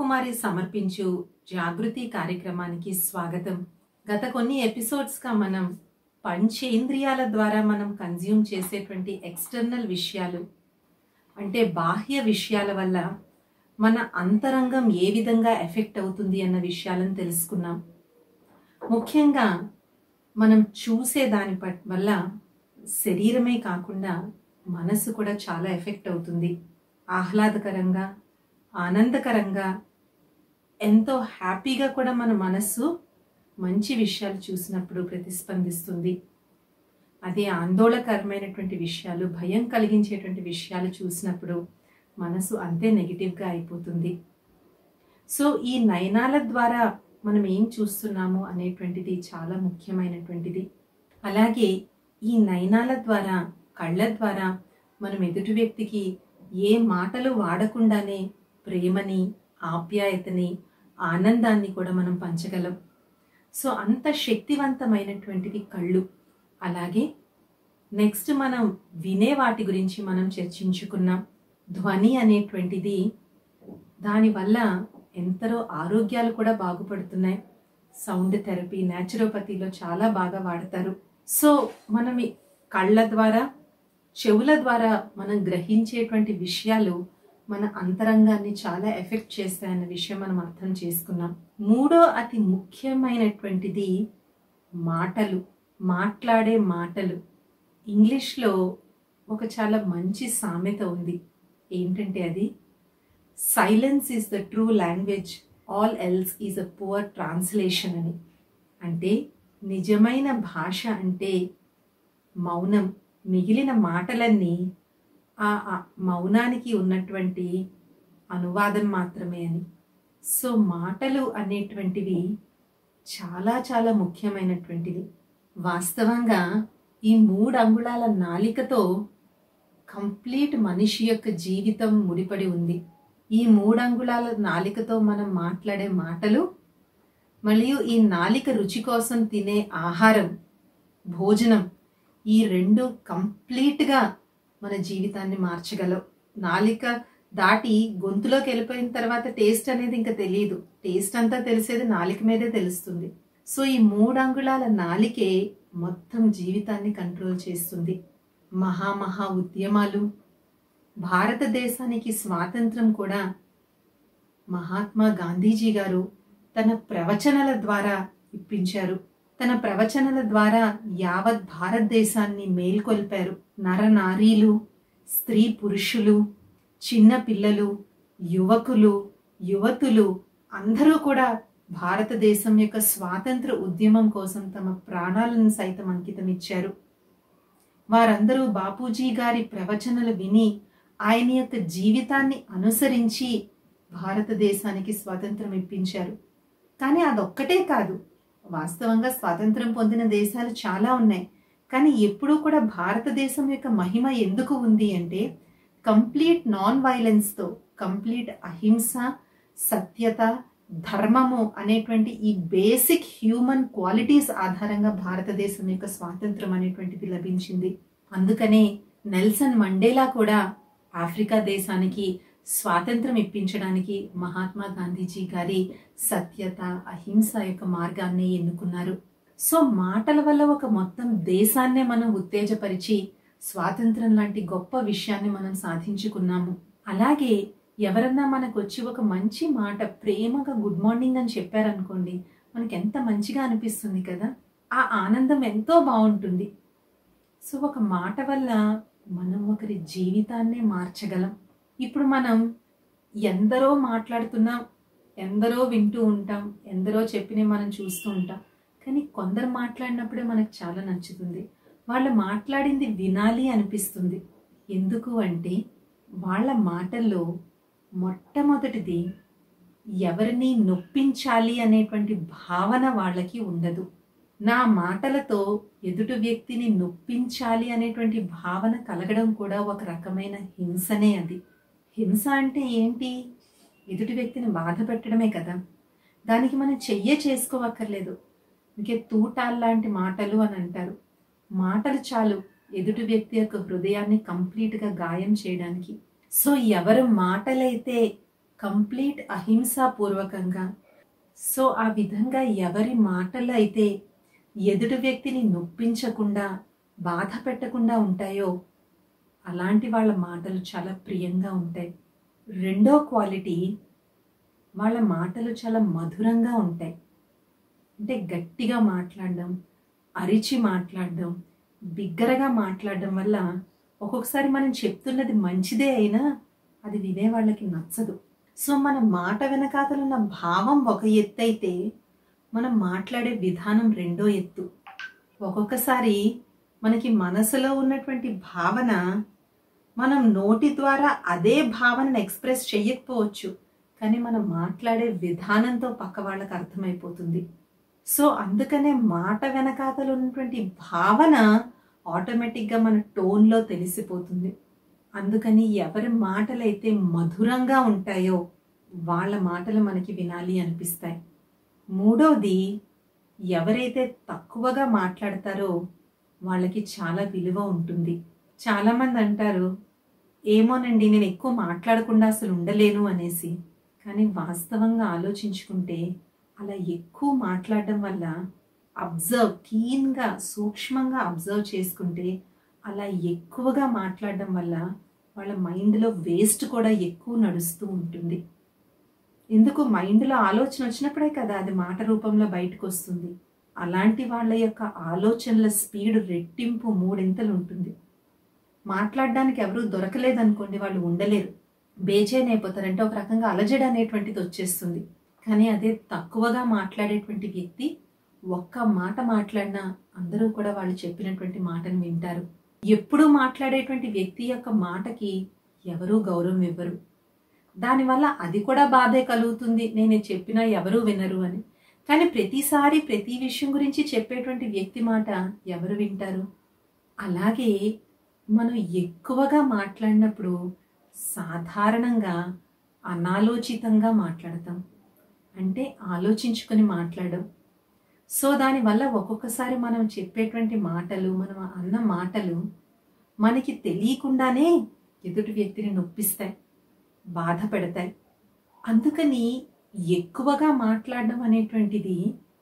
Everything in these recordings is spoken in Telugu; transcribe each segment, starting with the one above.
బ్రహ్మకుమారి సమర్పించు జాగృతి కార్యక్రమానికి స్వాగతం గత కొన్ని ఎపిసోడ్స్గా మనం పంచేంద్రియాల ద్వారా మనం కన్జ్యూమ్ చేసేటువంటి ఎక్స్టర్నల్ విషయాలు అంటే బాహ్య విషయాల వల్ల మన అంతరంగం ఏ విధంగా ఎఫెక్ట్ అవుతుంది అన్న విషయాలను తెలుసుకున్నాం ముఖ్యంగా మనం చూసే దాని పట్ వల్ల శరీరమే కాకుండా మనసు కూడా చాలా ఎఫెక్ట్ అవుతుంది ఆహ్లాదకరంగా ఆనందకరంగా ఎంతో హ్యాపీగా కూడా మన మనస్సు మంచి విషయాలు చూసినప్పుడు ప్రతిస్పందిస్తుంది అదే ఆందోళనకరమైనటువంటి విషయాలు భయం కలిగించేటువంటి విషయాలు చూసినప్పుడు మనసు అంతే నెగిటివ్గా అయిపోతుంది సో ఈ నయనాల ద్వారా మనం ఏం చూస్తున్నాము అనేటువంటిది చాలా ముఖ్యమైనటువంటిది అలాగే ఈ నయనాల ద్వారా కళ్ళ ద్వారా మనం ఎదుటి వ్యక్తికి ఏ మాటలు వాడకుండానే ప్రేమని ఆప్యాయతని ఆనందాన్ని కూడా మనం పంచగలం సో అంత శక్తివంతమైనటువంటివి కళ్ళు అలాగే నెక్స్ట్ మనం వినే వాటి గురించి మనం చర్చించుకున్నాం ధ్వని అనేటువంటిది దానివల్ల ఎంతరో ఆరోగ్యాలు కూడా బాగుపడుతున్నాయి సౌండ్ థెరపీ న్యాచురోపతిలో చాలా బాగా వాడతారు సో మనం ఈ కళ్ళ ద్వారా చెవుల ద్వారా మనం గ్రహించేటువంటి విషయాలు మన అంతరంగాన్ని చాలా ఎఫెక్ట్ చేస్తాయన్న విషయం మనం అర్థం చేసుకున్నాం మూడో అతి ముఖ్యమైనటువంటిది మాటలు మాట్లాడే మాటలు ఇంగ్లీష్లో ఒక చాలా మంచి సామెత ఉంది ఏంటంటే అది silence is the true language all else is a poor translation అని అంటే నిజమైన భాష అంటే మౌనం మిగిలిన మాటలన్నీ ఆ ఆ మౌనానికి ఉన్నటువంటి అనువాదం మాత్రమే అని సో మాటలు అనేటువంటివి చాలా చాలా ముఖ్యమైనటువంటివి వాస్తవంగా ఈ మూడు అంగుళాల నాలికతో కంప్లీట్ మనిషి యొక్క జీవితం ముడిపడి ఉంది ఈ మూడు అంగుళాల నాలికతో మనం మాట్లాడే మాటలు మరియు ఈ నాలిక రుచి కోసం తినే ఆహారం భోజనం ఈ రెండు కంప్లీట్గా మన జీవితాన్ని మార్చగలవు నాలిక దాటి గొంతులోకి వెళ్ళిపోయిన తర్వాత టేస్ట్ అనేది ఇంకా తెలియదు టేస్ట్ అంతా తెలిసేది నాలిక మీదే తెలుస్తుంది సో ఈ మూడు అంగుళాల నాలికే మొత్తం జీవితాన్ని కంట్రోల్ చేస్తుంది మహామహా ఉద్యమాలు భారతదేశానికి స్వాతంత్రం కూడా మహాత్మా గాంధీజీ గారు తన ప్రవచనల ద్వారా ఇప్పించారు తన ప్రవచనల ద్వారా యావత్ భారతదేశాన్ని మేల్కొల్పారు నరనారీలు స్త్రీ పురుషులు చిన్న పిల్లలు యువకులు యువతులు అందరూ కూడా భారతదేశం యొక్క స్వాతంత్ర ఉద్యమం కోసం తమ ప్రాణాలను సైతం అంకితం ఇచ్చారు వారందరూ బాపూజీ గారి ప్రవచనలు విని ఆయన యొక్క జీవితాన్ని అనుసరించి భారతదేశానికి స్వాతంత్రం ఇప్పించారు కానీ అదొక్కటే కాదు వాస్తవంగా స్వాతంత్రం పొందిన దేశాలు చాలా ఉన్నాయి కానీ ఎప్పుడూ కూడా భారతదేశం యొక్క మహిమ ఎందుకు ఉంది అంటే కంప్లీట్ నాన్ వైలెన్స్తో కంప్లీట్ అహింస సత్యత ధర్మము అనేటువంటి ఈ బేసిక్ హ్యూమన్ క్వాలిటీస్ ఆధారంగా భారతదేశం యొక్క స్వాతంత్రం అనేటువంటిది లభించింది అందుకనే నెల్సన్ మండేలా కూడా ఆఫ్రికా దేశానికి స్వాతంత్రం ఇప్పించడానికి మహాత్మా గాంధీజీ గారి సత్యత అహింస యొక్క మార్గాన్ని ఎన్నుకున్నారు సో మాటల వల్ల ఒక మొత్తం దేశాన్నే మనం ఉత్తేజపరిచి స్వాతంత్రం లాంటి గొప్ప విషయాన్ని మనం సాధించుకున్నాము అలాగే ఎవరన్నా మనకు వచ్చి ఒక మంచి మాట ప్రేమగా గుడ్ మార్నింగ్ అని చెప్పారనుకోండి మనకి ఎంత మంచిగా అనిపిస్తుంది కదా ఆ ఆనందం ఎంతో బాగుంటుంది సో ఒక మాట వల్ల మనం ఒకరి జీవితాన్నే మార్చగలం ఇప్పుడు మనం ఎందరో మాట్లాడుతున్నాం ఎందరో వింటూ ఉంటాం ఎందరో చెప్పినవి మనం చూస్తూ ఉంటాం కానీ కొందరు మాట్లాడినప్పుడే మనకు చాలా నచ్చుతుంది వాళ్ళు మాట్లాడింది వినాలి అనిపిస్తుంది ఎందుకు అంటే వాళ్ళ మాటల్లో మొట్టమొదటిది ఎవరిని నొప్పించాలి అనేటువంటి భావన వాళ్ళకి ఉండదు నా మాటలతో ఎదుటి వ్యక్తిని నొప్పించాలి అనేటువంటి భావన కలగడం కూడా ఒక రకమైన హింసనే అది హింస అంటే ఏంటి ఎదుటి వ్యక్తిని బాధ పెట్టడమే కదా దానికి మనం చెయ్య చేసుకోవక్కర్లేదు ఇంకే తూటాల్లాంటి మాటలు అని అంటారు మాటలు చాలు ఎదుటి వ్యక్తి యొక్క హృదయాన్ని కంప్లీట్గా గాయం చేయడానికి సో ఎవరు మాటలైతే కంప్లీట్ అహింసాపూర్వకంగా సో ఆ విధంగా ఎవరి మాటలు అయితే ఎదుటి వ్యక్తిని నొప్పించకుండా బాధ పెట్టకుండా ఉంటాయో అలాంటి వాళ్ళ మాటలు చాలా ప్రియంగా ఉంటాయి రెండో క్వాలిటీ వాళ్ళ మాటలు చాలా మధురంగా ఉంటాయి అంటే గట్టిగా మాట్లాడడం అరిచి మాట్లాడడం బిగ్గరగా మాట్లాడడం వల్ల ఒక్కొక్కసారి మనం చెప్తున్నది మంచిదే అయినా అది వినే వాళ్ళకి నచ్చదు సో మన మాట వెనకాతలున్న భావం ఒక ఎత్తు అయితే మనం మాట్లాడే విధానం రెండో ఎత్తు ఒక్కొక్కసారి మనకి మనసులో ఉన్నటువంటి భావన మనం నోటి ద్వారా అదే భావనను ఎక్స్ప్రెస్ చెయ్యకపోవచ్చు కానీ మనం మాట్లాడే విధానంతో పక్క వాళ్ళకి అర్థమైపోతుంది సో అందుకనే మాట వెనకాతలు ఉన్నటువంటి భావన ఆటోమేటిక్గా మన టోన్లో తెలిసిపోతుంది అందుకని ఎవరి మాటలైతే మధురంగా ఉంటాయో వాళ్ళ మాటలు మనకి వినాలి అనిపిస్తాయి మూడవది ఎవరైతే తక్కువగా మాట్లాడతారో వాళ్ళకి చాలా విలువ ఉంటుంది చాలామంది అంటారు ఏమోనండి నేను ఎక్కువ మాట్లాడకుండా అసలు ఉండలేను అనేసి కానీ వాస్తవంగా ఆలోచించుకుంటే అలా ఎక్కువ మాట్లాడడం వల్ల అబ్జర్వ్ కీన్గా సూక్ష్మంగా అబ్జర్వ్ చేసుకుంటే అలా ఎక్కువగా మాట్లాడడం వల్ల వాళ్ళ మైండ్లో వేస్ట్ కూడా ఎక్కువ నడుస్తూ ఉంటుంది ఎందుకు మైండ్లో ఆలోచన వచ్చినప్పుడే కదా అది మాట రూపంలో బయటకు వస్తుంది అలాంటి వాళ్ళ యొక్క ఆలోచనల స్పీడ్ రెట్టింపు మూడింతలు ఉంటుంది మాట్లాడడానికి ఎవరు దొరకలేదనుకోండి వాళ్ళు ఉండలేరు బేచైన్ అయిపోతారంటే ఒక రకంగా అలజడి అనేటువంటిది వచ్చేస్తుంది కానీ అదే తక్కువగా మాట్లాడేటువంటి వ్యక్తి ఒక్క మాట మాట్లాడినా అందరూ కూడా వాళ్ళు చెప్పినటువంటి మాటను వింటారు ఎప్పుడూ మాట్లాడేటువంటి వ్యక్తి యొక్క మాటకి ఎవరూ గౌరవం ఇవ్వరు దానివల్ల అది కూడా బాధే కలుగుతుంది నేను చెప్పినా ఎవరూ వినరు అని కానీ ప్రతిసారి ప్రతి విషయం గురించి చెప్పేటువంటి వ్యక్తి మాట ఎవరు వింటారు అలాగే మనం ఎక్కువగా మాట్లాడినప్పుడు సాధారణంగా అనాలోచితంగా మాట్లాడతాం అంటే ఆలోచించుకొని మాట్లాడడం సో దానివల్ల ఒక్కొక్కసారి మనం చెప్పేటువంటి మాటలు మనం అన్న మాటలు మనకి తెలియకుండానే ఎదుటి వ్యక్తిని నొప్పిస్తాయి బాధ పెడతాయి అందుకని ఎక్కువగా మాట్లాడడం అనేటువంటిది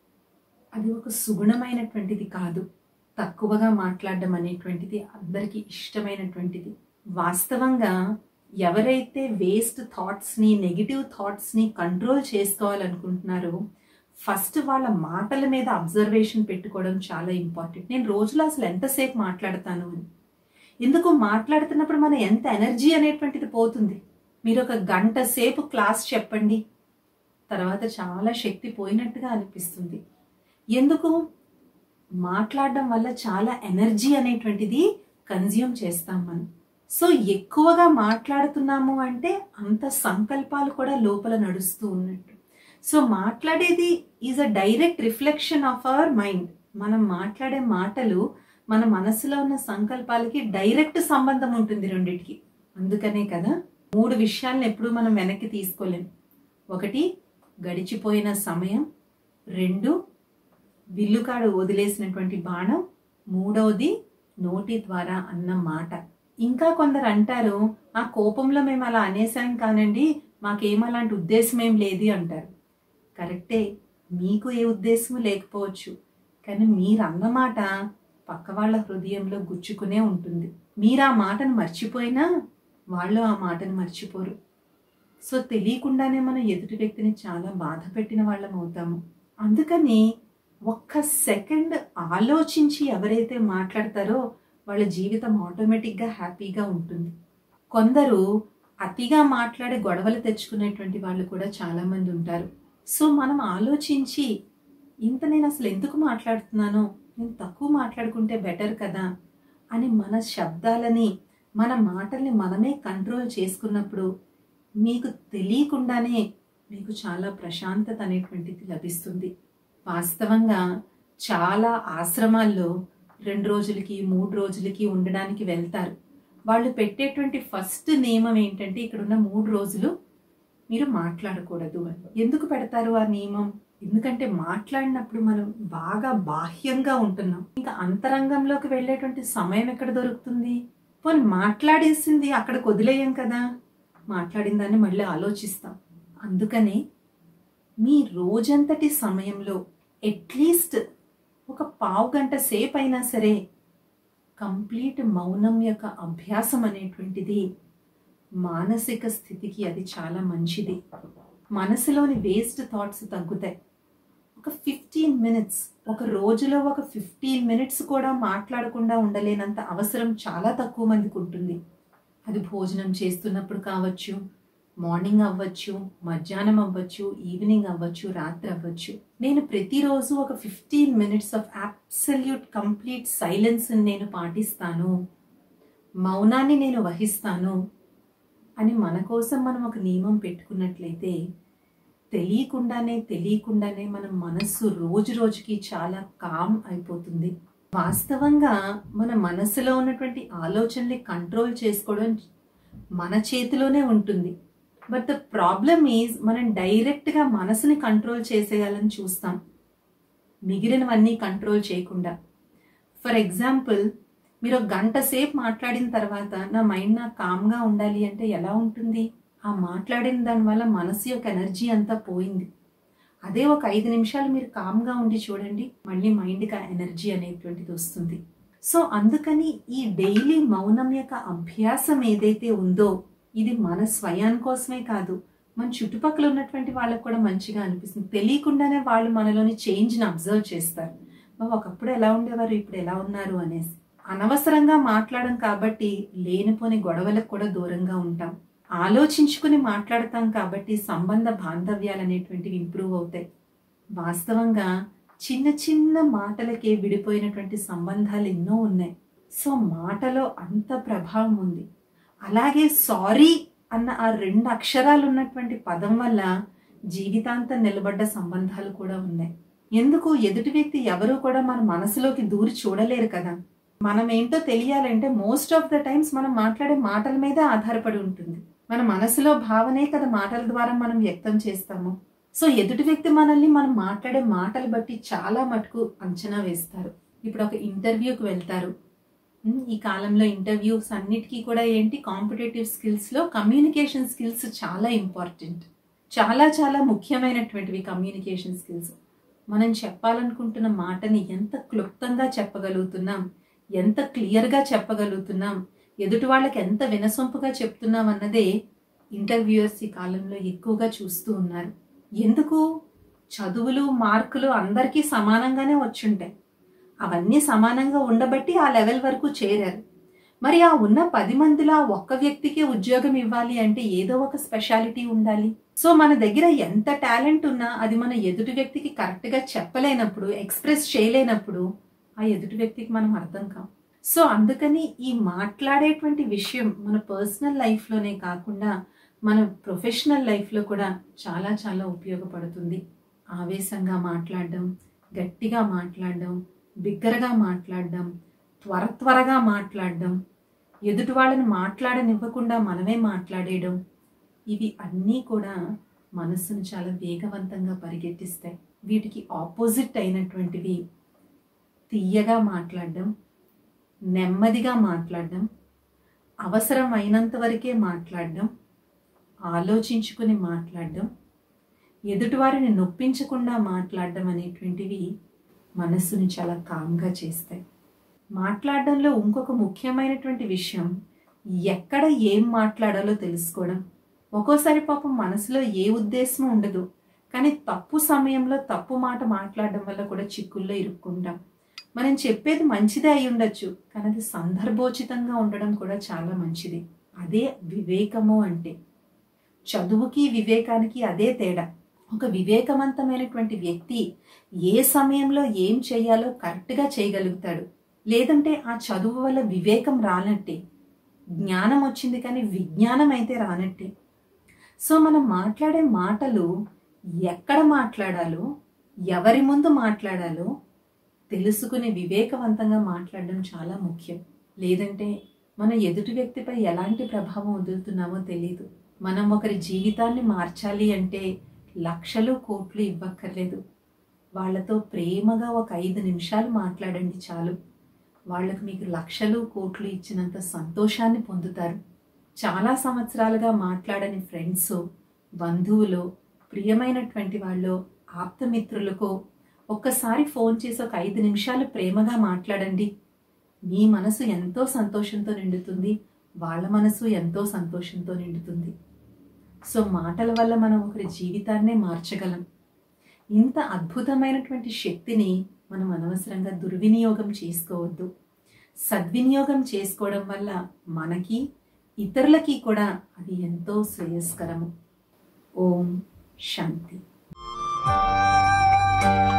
అది ఒక సుగుణమైనటువంటిది కాదు తక్కువగా మాట్లాడడం అనేటువంటిది అందరికీ ఇష్టమైనటువంటిది వాస్తవంగా ఎవరైతే వేస్ట్ థాట్స్ని నెగిటివ్ థాట్స్ని కంట్రోల్ చేసుకోవాలనుకుంటున్నారో ఫస్ట్ వాళ్ళ మాటల మీద అబ్జర్వేషన్ పెట్టుకోవడం చాలా ఇంపార్టెంట్ నేను రోజులో అసలు ఎంతసేపు మాట్లాడతాను అని ఎందుకు మాట్లాడుతున్నప్పుడు మన ఎంత ఎనర్జీ అనేటువంటిది పోతుంది మీరు ఒక గంట సేపు క్లాస్ చెప్పండి తర్వాత చాలా శక్తి పోయినట్టుగా అనిపిస్తుంది ఎందుకు మాట్లాడడం వల్ల చాలా ఎనర్జీ అనేటువంటిది కన్జ్యూమ్ చేస్తాం మనం సో ఎక్కువగా మాట్లాడుతున్నాము అంటే అంత సంకల్పాలు కూడా లోపల నడుస్తూ ఉన్నట్టు సో మాట్లాడేది is a direct reflection of our mind మనం మాట్లాడే మాటలు మన మనసులో ఉన్న సంకల్పాలకి డైరెక్ట్ సంబంధం ఉంటుంది రెండిటికి అందుకనే కదా మూడు విషయాలను ఎప్పుడూ మనం వెనక్కి తీసుకోలేం ఒకటి గడిచిపోయిన సమయం రెండు విల్లుకాడు వదిలేసినటువంటి బాణం మూడవది నోటి ద్వారా అన్న మాట ఇంకా కొందరు అంటారు ఆ కోపంలో మేము అలా అనేసాం కానండి మాకేం అలాంటి ఉద్దేశం ఏం లేదు అంటారు కరెక్టే మీకు ఏ ఉద్దేశము లేకపోవచ్చు కానీ మీరు అన్నమాట పక్క వాళ్ళ హృదయంలో గుచ్చుకునే ఉంటుంది మీరు ఆ మాటను మర్చిపోయినా వాళ్ళు ఆ మాటను మర్చిపోరు సో తెలియకుండానే మనం ఎదుటి వ్యక్తిని చాలా బాధ పెట్టిన వాళ్ళం అవుతాము అందుకని ఒక్క సెకండ్ ఆలోచించి ఎవరైతే మాట్లాడతారో వాళ్ళ జీవితం ఆటోమేటిక్గా హ్యాపీగా ఉంటుంది కొందరు అతిగా మాట్లాడి గొడవలు తెచ్చుకునేటువంటి వాళ్ళు కూడా చాలామంది ఉంటారు సో మనం ఆలోచించి ఇంత నేను అసలు ఎందుకు మాట్లాడుతున్నానో నేను తక్కువ మాట్లాడుకుంటే బెటర్ కదా అని మన శబ్దాలని మన మాటల్ని మనమే కంట్రోల్ చేసుకున్నప్పుడు మీకు తెలియకుండానే మీకు చాలా ప్రశాంతత అనేటువంటిది లభిస్తుంది వాస్తవంగా చాలా ఆశ్రమాల్లో రెండు రోజులకి మూడు రోజులకి ఉండడానికి వెళ్తారు వాళ్ళు పెట్టేటువంటి ఫస్ట్ నియమం ఏంటంటే ఇక్కడ ఉన్న మూడు రోజులు మీరు మాట్లాడకూడదు అని ఎందుకు పెడతారు ఆ నియమం ఎందుకంటే మాట్లాడినప్పుడు మనం బాగా బాహ్యంగా ఉంటున్నాం ఇంకా అంతరంగంలోకి వెళ్ళేటువంటి సమయం ఎక్కడ దొరుకుతుంది పోనీ మాట్లాడేసింది అక్కడికి వదిలేయం కదా మాట్లాడిన దాన్ని మళ్ళీ ఆలోచిస్తాం అందుకనే మీ రోజంతటి సమయంలో అట్లీస్ట్ ఒక పావు గంట సేపు అయినా సరే కంప్లీట్ మౌనం యొక్క అభ్యాసం అనేటువంటిది మానసిక స్థితికి అది చాలా మంచిది మనసులోని వేస్ట్ థాట్స్ తగ్గుతాయి ఒక ఫిఫ్టీన్ మినిట్స్ ఒక రోజులో ఒక ఫిఫ్టీన్ మినిట్స్ కూడా మాట్లాడకుండా ఉండలేనంత అవసరం చాలా తక్కువ మందికి ఉంటుంది అది భోజనం చేస్తున్నప్పుడు కావచ్చు మార్నింగ్ అవ్వచ్చు మధ్యాహ్నం అవ్వచ్చు ఈవినింగ్ అవ్వచ్చు రాత్రి అవ్వచ్చు నేను ప్రతిరోజు ఒక fifteen minutes of absolute complete silence నేను పాటిస్తాను మౌనాన్ని నేను వహిస్తాను అని మన కోసం మనం ఒక నియమం పెట్టుకున్నట్లయితే తెలియకుండానే తెలియకుండానే మన మనస్సు రోజు రోజుకి చాలా కామ్ అయిపోతుంది వాస్తవంగా మన మనసులో ఉన్నటువంటి ఆలోచనల్ని కంట్రోల్ చేసుకోవడం మన చేతిలోనే ఉంటుంది బట్ ద ప్రాబ్లమ్ ఈజ్ మనం డైరెక్ట్గా మనసుని కంట్రోల్ చేసేయాలని చూస్తాం మిగిలినవన్నీ కంట్రోల్ చేయకుండా ఫర్ ఎగ్జాంపుల్ మీరు ఒక గంట సేపు మాట్లాడిన తర్వాత నా మైండ్ నాకు కామ్గా ఉండాలి అంటే ఎలా ఉంటుంది ఆ మాట్లాడిన దానివల్ల మనసు యొక్క ఎనర్జీ అంతా పోయింది అదే ఒక ఐదు నిమిషాలు మీరు కామ్గా ఉండి చూడండి మళ్ళీ మైండ్కి ఆ ఎనర్జీ అనేటువంటిది వస్తుంది సో అందుకని ఈ డైలీ మౌనం యొక్క అభ్యాసం ఏదైతే ఉందో ఇది మన స్వయాన్ కోసమే కాదు మన చుట్టుపక్కల ఉన్నటువంటి వాళ్ళకు కూడా మంచిగా అనిపిస్తుంది తెలియకుండానే వాళ్ళు మనలోని చేంజ్ని అబ్జర్వ్ చేస్తారు బాబు ఒకప్పుడు ఎలా ఉండేవారు ఇప్పుడు ఎలా ఉన్నారు అనేసి అనవసరంగా మాట్లాడడం కాబట్టి లేనిపోని గొడవలకు కూడా దూరంగా ఉంటాం ఆలోచించుకుని మాట్లాడతాం కాబట్టి సంబంధ బాంధవ్యాలు అనేటువంటివి ఇంప్రూవ్ అవుతాయి వాస్తవంగా చిన్న చిన్న మాటలకే విడిపోయినటువంటి సంబంధాలు ఎన్నో ఉన్నాయి సో మాటలో అంత ప్రభావం ఉంది అలాగే సారీ అన్న ఆ రెండు అక్షరాలు ఉన్నటువంటి పదం వల్ల జీవితాంతం నిలబడ్డ సంబంధాలు కూడా ఉన్నాయి ఎందుకు ఎదుటి వ్యక్తి ఎవరు కూడా మన మనసులోకి దూరి చూడలేరు కదా మనం ఏంటో తెలియాలంటే మోస్ట్ ఆఫ్ ద టైమ్స్ మనం మాట్లాడే మాటల మీదే ఆధారపడి ఉంటుంది మన మనసులో భావనే కదా మాటల ద్వారా మనం వ్యక్తం చేస్తాము సో ఎదుటి వ్యక్తి మనల్ని మనం మాట్లాడే మాటలు బట్టి చాలా మటుకు అంచనా వేస్తారు ఇప్పుడు ఒక ఇంటర్వ్యూకి వెళ్తారు ఉమ్, ఈ కాలంలో ఇంటర్వ్యూస్ అన్నిటికీ కూడా ఏంటి కాంపిటేటివ్ స్కిల్స్లో కమ్యూనికేషన్ స్కిల్స్ చాలా ఇంపార్టెంట్ చాలా చాలా ముఖ్యమైనటువంటివి కమ్యూనికేషన్ స్కిల్స్ మనం చెప్పాలనుకుంటున్న మాటని ఎంత క్లుప్తంగా చెప్పగలుగుతున్నాం ఎంత క్లియర్గా చెప్పగలుగుతున్నాం ఎదుటి వాళ్ళకి ఎంత వినసొంపుగా చెప్తున్నాం అన్నదే ఇంటర్వ్యూయర్స్ ఈ కాలంలో ఎక్కువగా చూస్తూ ఉన్నారు ఎందుకు చదువులు మార్కులు అందరికీ సమానంగానే వచ్చుంటాయి అవన్నీ సమానంగా ఉండబట్టి ఆ లెవెల్ వరకు చేరారు మరి ఆ ఉన్న పది మందిలో ఆ ఒక్క వ్యక్తికి ఉద్యోగం ఇవ్వాలి అంటే ఏదో ఒక స్పెషాలిటీ ఉండాలి సో మన దగ్గర ఎంత టాలెంట్ ఉన్నా అది మన ఎదుటి వ్యక్తికి కరెక్ట్గా చెప్పలేనప్పుడు ఎక్స్ప్రెస్ చేయలేనప్పుడు ఆ ఎదుటి వ్యక్తికి మనం అర్థం కాం సో అందుకని ఈ మాట్లాడేటువంటి విషయం మన పర్సనల్ లైఫ్లోనే కాకుండా మన ప్రొఫెషనల్ లైఫ్లో కూడా చాలా చాలా ఉపయోగపడుతుంది ఆవేశంగా మాట్లాడడం గట్టిగా మాట్లాడడం బిగ్గరగా మాట్లాడడం త్వర త్వరగా మాట్లాడడం ఎదుటి వాళ్ళని మాట్లాడనివ్వకుండా మనమే మాట్లాడేయడం ఇవి అన్నీ కూడా మనస్సును చాలా వేగవంతంగా పరిగెట్టిస్తాయి వీటికి ఆపోజిట్ అయినటువంటివి తీయగా మాట్లాడడం నెమ్మదిగా మాట్లాడడం అవసరం అయినంత వరకే మాట్లాడడం ఆలోచించుకుని మాట్లాడడం ఎదుటివారిని నొప్పించకుండా మాట్లాడడం అనేటువంటివి మనస్సుని చాలా కామ్గా చేస్తాయి మాట్లాడడంలో ఇంకొక ముఖ్యమైనటువంటి విషయం ఎక్కడ ఏం మాట్లాడాలో తెలుసుకోవడం ఒక్కోసారి పాపం మనసులో ఏ ఉద్దేశం ఉండదు కానీ తప్పు సమయంలో తప్పు మాట మాట్లాడడం వల్ల కూడా చిక్కుల్లో ఇరుక్కుంటాం మనం చెప్పేది మంచిదే అయి ఉండొచ్చు కానీ అది సందర్భోచితంగా ఉండడం కూడా చాలా మంచిది అదే వివేకము అంటే చదువుకి వివేకానికి అదే తేడా ఒక వివేకవంతమైనటువంటి వ్యక్తి ఏ సమయంలో ఏం చేయాలో కరెక్ట్గా చేయగలుగుతాడు లేదంటే ఆ చదువు వల్ల వివేకం రానట్టే జ్ఞానం వచ్చింది కానీ విజ్ఞానం అయితే రానట్టే సో మనం మాట్లాడే మాటలు ఎక్కడ మాట్లాడాలో ఎవరి ముందు మాట్లాడాలో తెలుసుకుని వివేకవంతంగా మాట్లాడడం చాలా ముఖ్యం లేదంటే మనం ఎదుటి వ్యక్తిపై ఎలాంటి ప్రభావం వదులుతున్నామో తెలియదు మనం ఒకరి జీవితాన్ని మార్చాలి అంటే లక్షలు కోట్లు ఇవ్వక్కర్లేదు వాళ్ళతో ప్రేమగా ఒక ఐదు నిమిషాలు మాట్లాడండి చాలు వాళ్ళకు మీకు లక్షలు కోట్లు ఇచ్చినంత సంతోషాన్ని పొందుతారు చాలా సంవత్సరాలుగా మాట్లాడని ఫ్రెండ్స్ బంధువులో ప్రియమైనటువంటి వాళ్ళు ఆప్తమిత్రులకో ఒక్కసారి ఫోన్ చేసి ఒక ఐదు నిమిషాలు ప్రేమగా మాట్లాడండి మీ మనసు ఎంతో సంతోషంతో నిండుతుంది వాళ్ళ మనసు ఎంతో సంతోషంతో నిండుతుంది సో మాటల వల్ల మనం ఒకరి జీవితాన్నే మార్చగలం ఇంత అద్భుతమైనటువంటి శక్తిని మనం అనవసరంగా దుర్వినియోగం చేసుకోవద్దు సద్వినియోగం చేసుకోవడం వల్ల మనకి ఇతరులకి కూడా అది ఎంతో శ్రేయస్కరము ఓం శాంతి